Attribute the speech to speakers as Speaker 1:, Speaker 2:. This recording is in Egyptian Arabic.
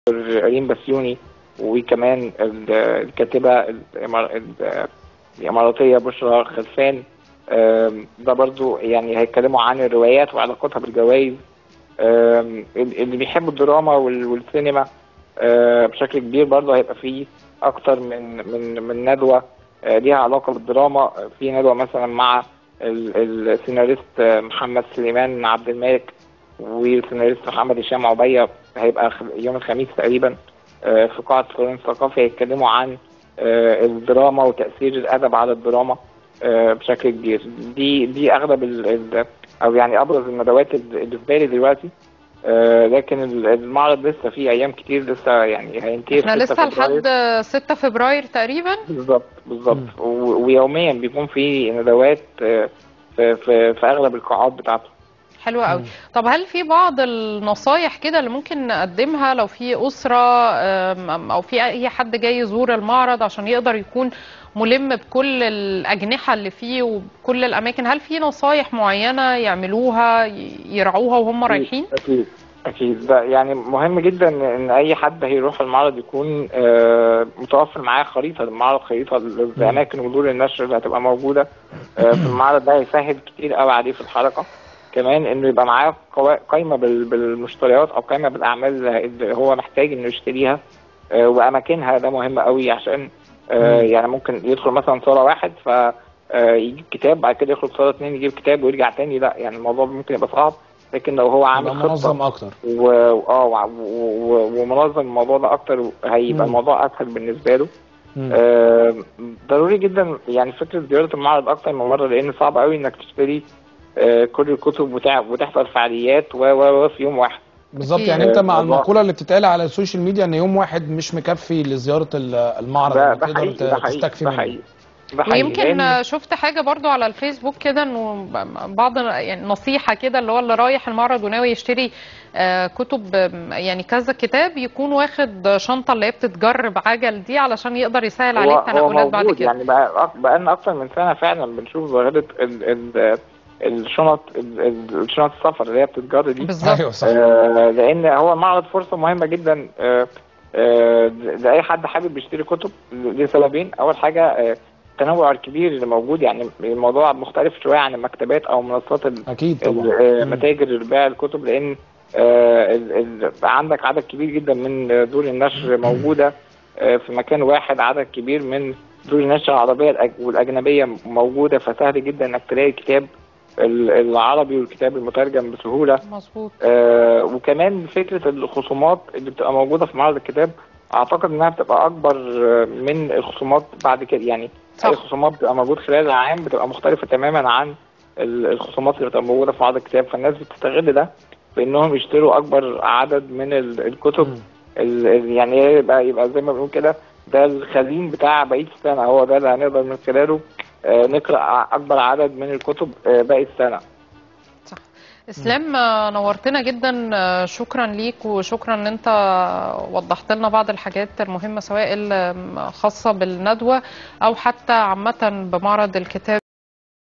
Speaker 1: ريم بسيوني وكمان ال- الكاتبه الإمار- ال- الاماراتيه بشرى خلفان آم، ده برضو يعني هيتكلموا عن الروايات وعلاقتها بالجوائز آم، اللي بيحبوا الدراما وال- والسينما آه، بشكل كبير برضه هيبقى فيه اكتر من من من ندوه آه، ليها علاقه بالدراما في ندوه مثلا مع ال- السيناريست آه، محمد سليمان عبد الملك والسيناريست محمد هشام عبيه هيبقى خ- يوم الخميس تقريبا آه، في قاعه فلورين الثقافي هيتكلموا عن آه، الدراما وتاثير الادب على الدراما آه، بشكل كبير دي دي اغلب ال ال او يعني ابرز الندوات اللي في بالي دلوقتي آه، لكن ال- المعرض لسه فيه ايام كتير لسه يعني هينتهي
Speaker 2: احنا
Speaker 1: في 6
Speaker 2: لسه
Speaker 1: فبراير.
Speaker 2: لحد 6 فبراير تقريبا
Speaker 1: بالظبط بالظبط و- ويوميا بيكون في ندوات آه، في في في اغلب القاعات بتاعته
Speaker 2: حلوة قوي طب هل في بعض النصايح كده اللي ممكن نقدمها لو في أسرة أم، أو في أي حد جاي يزور المعرض عشان يقدر يكون ملم بكل الأجنحة اللي فيه وبكل الأماكن هل في نصايح معينة يعملوها ي- يرعوها وهم رايحين؟
Speaker 1: اكيد اكيد ده يعني مهم جدا ان اي حد هيروح المعرض يكون آه، متوفر معاه خريطه للمعرض خريطه لاماكن ودور النشر اللي هتبقى موجوده آه، في المعرض ده هيسهل كتير قوي عليه في الحركه كمان انه يبقى معاه قوا- قائمه بال- بالمشتريات او قائمه بالاعمال اللي اللي هو محتاج انه يشتريها آه، واماكنها ده مهم قوي عشان آه، يعني ممكن يدخل مثلا صاله واحد ف آه، يجيب كتاب بعد كده يخرج صاله اتنين يجيب كتاب ويرجع تاني لا يعني الموضوع ممكن يبقى صعب لكن لو هو عامل
Speaker 3: يبقى
Speaker 1: خطه
Speaker 3: منظم اكتر
Speaker 1: و... اه وع- و... و... ومنظم الموضوع ده اكتر هيبقى
Speaker 3: مم.
Speaker 1: الموضوع اسهل بالنسبه له
Speaker 3: مم.
Speaker 1: آه ضروري جدا يعني فكره زياره المعرض اكتر من مره لان صعب قوي انك تشتري آه كل الكتب وتع... وتحضر فعاليات و و و في يوم واحد
Speaker 3: بالظبط
Speaker 2: أكيد.
Speaker 3: يعني انت مع
Speaker 1: الموضوع-
Speaker 3: المقوله اللي بتتقال على السوشيال ميديا ان يوم واحد مش مكفي لزياره ال- المعرض
Speaker 1: ده
Speaker 3: انك
Speaker 1: ده
Speaker 3: تقدر
Speaker 1: حقيقي
Speaker 3: ت-
Speaker 1: ده حقيقي
Speaker 3: تستكفي
Speaker 1: ده
Speaker 3: منه
Speaker 1: حقيقي ده حقيقي
Speaker 2: ويمكن
Speaker 1: لأن-
Speaker 2: شفت حاجة برضو على الفيسبوك كده انه بعض يعني نصيحة كده اللي هو اللي رايح المعرض وناوي يشتري آه، كتب آم، يعني كذا كتاب يكون واخد شنطة اللي هي بتتجر بعجل دي علشان يقدر يسهل عليه
Speaker 1: هو- هو
Speaker 2: التنقلات بعد
Speaker 1: موجود
Speaker 2: كده
Speaker 1: يعني بقى بقى لنا اكتر من سنه فعلا بنشوف ظاهره ال... ال... الشنط ال... ال- الشنط السفر اللي هي بتتجر دي
Speaker 2: بالظبط
Speaker 3: ايوه صح
Speaker 1: آه، لان هو المعرض فرصه مهمه جدا آه، آه، لاي حد حابب يشتري كتب لسببين اول حاجه آه، التنوع الكبير اللي موجود يعني الموضوع مختلف شويه عن المكتبات او منصات ال-
Speaker 3: اكيد طبعا
Speaker 1: ال- آه، متاجر بيع الكتب لان آه، ال- ال- عندك عدد كبير جدا من دور النشر موجوده آه، في مكان واحد عدد كبير من دور النشر العربيه الأج- والاجنبيه موجوده فسهل جدا انك تلاقي كتاب ال- العربي والكتاب المترجم بسهوله
Speaker 2: مظبوط
Speaker 1: آه وكمان فكره الخصومات اللي بتبقى موجوده في معرض الكتاب اعتقد انها بتبقى اكبر آه، من الخصومات بعد كده يعني
Speaker 2: صح.
Speaker 1: اي خصومات بتبقى موجود خلال العام بتبقى مختلفه تماما عن ال- الخصومات اللي بتبقى موجوده في معرض الكتاب فالناس بتستغل ده بانهم يشتروا اكبر عدد من ال- الكتب
Speaker 3: مم.
Speaker 1: ال- ال- يعني هي يبقى يبقى زي ما بنقول كده ده الخزين بتاع بقيه السنه هو ده اللي هنقدر من خلاله آه، نقرا اكبر عدد من الكتب آه، باقي السنه
Speaker 2: اسلام آه، نورتنا جدا آه، شكرا ليك وشكرا ان انت وضحت لنا بعض الحاجات المهمه سواء الخاصه بالندوه او حتى عامه بمعرض الكتاب